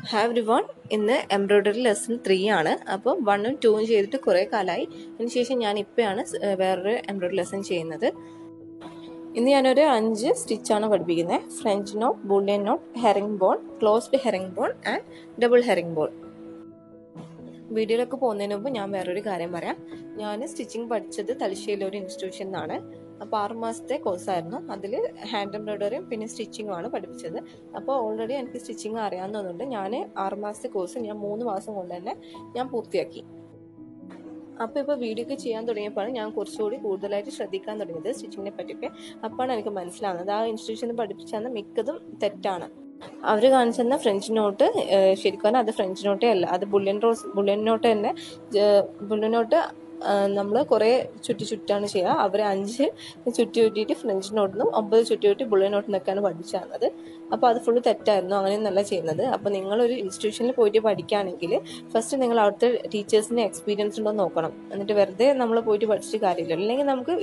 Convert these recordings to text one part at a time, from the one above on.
have everyone ഇന്ന് embroidery lesson three ആണ് അപ്പോൾ വണ്ണും ടൂവും ചെയ്തിട്ട് കുറേ കാലമായി അതിനുശേഷം ഞാൻ ഇപ്പോഴാണ് വേറൊരു എംബ്രോയ്ഡറി ലെസൺ ചെയ്യുന്നത് ഇന്ന് ഞാനൊരു അഞ്ച് സ്റ്റിച്ചാണ് പഠിപ്പിക്കുന്നത് French knot bullion knot herringbone closed herringbone and double herringbone വീഡിയോയിലൊക്കെ പോകുന്നതിന് മുമ്പ് ഞാൻ വേറൊരു കാര്യം പറയാം ഞാൻ സ്റ്റിച്ചിങ് പഠിച്ചത് തലശ്ശേരിയിലെ ഒരു ഇൻസ്റ്റിറ്റ്യൂഷനിൽ നിന്നാണ് അപ്പോൾ ആറ് മാസത്തെ കോഴ്സായിരുന്നു അതിൽ ഹാൻഡ് എംബ്രോയ്ഡറിയും പിന്നെ സ്റ്റിച്ചിങ്ങും ആണ് പഠിപ്പിച്ചത് അപ്പോൾ ഓൾറെഡി എനിക്ക് സ്റ്റിച്ചിങ് അറിയാവുന്നതുകൊണ്ട് ഞാൻ ആറ് മാസത്തെ കോഴ്സ് ഞാൻ മൂന്ന് മാസം കൊണ്ട് തന്നെ ഞാൻ പൂർത്തിയാക്കി അപ്പോൾ ഇപ്പോൾ വീഡിയോ ഒക്കെ ചെയ്യാൻ തുടങ്ങിയപ്പോഴാണ് ഞാൻ കുറച്ചുകൂടി കൂടുതലായിട്ട് ശ്രദ്ധിക്കാൻ തുടങ്ങിയത് സ്റ്റിച്ചിങ്ങിനെ പറ്റിയൊക്കെ അപ്പോഴാണ് എനിക്ക് മനസ്സിലാവുന്നത് ആ ഇൻസ്റ്റിറ്റ്യൂഷനിൽ പഠിപ്പിച്ചെന്ന മിക്കതും തെറ്റാണ് അവർ കാണിച്ചെന്ന ഫ്രഞ്ച് നോട്ട് ശരിക്കും പറഞ്ഞാൽ അത് ഫ്രഞ്ച് നോട്ടേ അല്ല അത് ബുള്ളിയൻ റോസ് ബുള്ളിയൻ നോട്ട് തന്നെ ബുള്ളിയൻ നോട്ട് നമ്മൾ കുറേ ചുറ്റി ചുറ്റാണ് ചെയ്യുക അവർ അഞ്ച് ചുറ്റി ചുറ്റിയിട്ട് ഫ്രഞ്ച് നോട്ടിനും ഒമ്പത് ചുറ്റി ചുറ്റി ബുള്ളിയൻ നോട്ട് നിൽക്കാണ് പഠിച്ചു തന്നത് അപ്പോൾ അത് ഫുള്ള് തെറ്റായിരുന്നു അങ്ങനെയൊന്നല്ല ചെയ്യുന്നത് അപ്പോൾ നിങ്ങളൊരു ഇൻസ്റ്റിറ്റ്യൂഷനിൽ പോയിട്ട് പഠിക്കുകയാണെങ്കിൽ ഫസ്റ്റ് നിങ്ങൾ അവിടുത്തെ ടീച്ചേഴ്സിന് എക്സ്പീരിയൻസ് ഉണ്ടോ നോക്കണം എന്നിട്ട് വെറുതെ നമ്മൾ പോയിട്ട് പഠിച്ചിട്ട് കാര്യമില്ല അല്ലെങ്കിൽ നമുക്ക്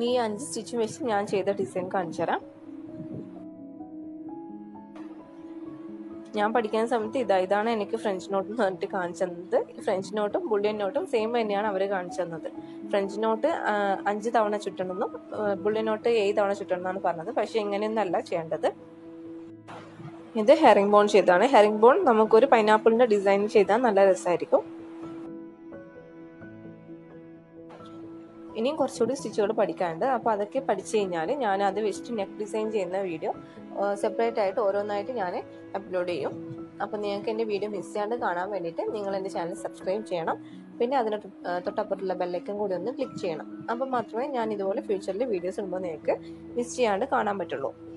ഇനി ഈ അഞ്ച് സ്റ്റിച്ചും വെച്ച് ഞാൻ ചെയ്ത ഡിസൈൻ കാണിച്ചു തരാം ഞാൻ പഠിക്കുന്ന സമയത്ത് ഇതാ ഇതാണ് എനിക്ക് ഫ്രഞ്ച് നോട്ട് എന്ന് പറഞ്ഞിട്ട് കാണിച്ചു തന്നത് ഫ്രഞ്ച് നോട്ടും ബുള്ളിയൻ നോട്ടും സെയിം തന്നെയാണ് അവർ കാണിച്ചു തന്നത് ഫ്രഞ്ച് നോട്ട് അഞ്ച് തവണ ചുറ്റണമെന്നും ബുള്ളിയൻ നോട്ട് ഏഴ് തവണ ചുറ്റണമെന്നാണ് പറഞ്ഞത് പക്ഷേ ഇങ്ങനെയൊന്നല്ല ചെയ്യേണ്ടത് ഇത് ഹെറിംഗ് ബോൺ ചെയ്തതാണ് ഹെറിംഗ് ബോൺ നമുക്കൊരു പൈനാപ്പിളിന്റെ ഡിസൈൻ ചെയ്താൽ നല്ല രസമായിരിക്കും ഇനിയും കുറച്ചുകൂടി സ്റ്റിച്ചുകൾ പഠിക്കാനുണ്ട് അപ്പോൾ അതൊക്കെ പഠിച്ചു കഴിഞ്ഞാൽ ഞാൻ അത് വെച്ചിട്ട് നെക്ക് ഡിസൈൻ ചെയ്യുന്ന വീഡിയോ സെപ്പറേറ്റ് ആയിട്ട് ഓരോന്നായിട്ട് ഞാൻ അപ്ലോഡ് ചെയ്യും അപ്പോൾ നിങ്ങൾക്ക് എൻ്റെ വീഡിയോ മിസ് ചെയ്യാണ്ട് കാണാൻ വേണ്ടിയിട്ട് നിങ്ങൾ എൻ്റെ ചാനൽ സബ്സ്ക്രൈബ് ചെയ്യണം പിന്നെ അതിന് തൊട്ടപ്പുറത്തുള്ള ബെല്ലൈക്കൻ കൂടി ഒന്ന് ക്ലിക്ക് ചെയ്യണം അപ്പോൾ മാത്രമേ ഞാൻ ഇതുപോലെ ഫ്യൂച്ചറിൽ വീഡിയോസ് ഇടുമ്പോൾ നിങ്ങൾക്ക് മിസ് ചെയ്യാണ്ട് കാണാൻ പറ്റുള്ളൂ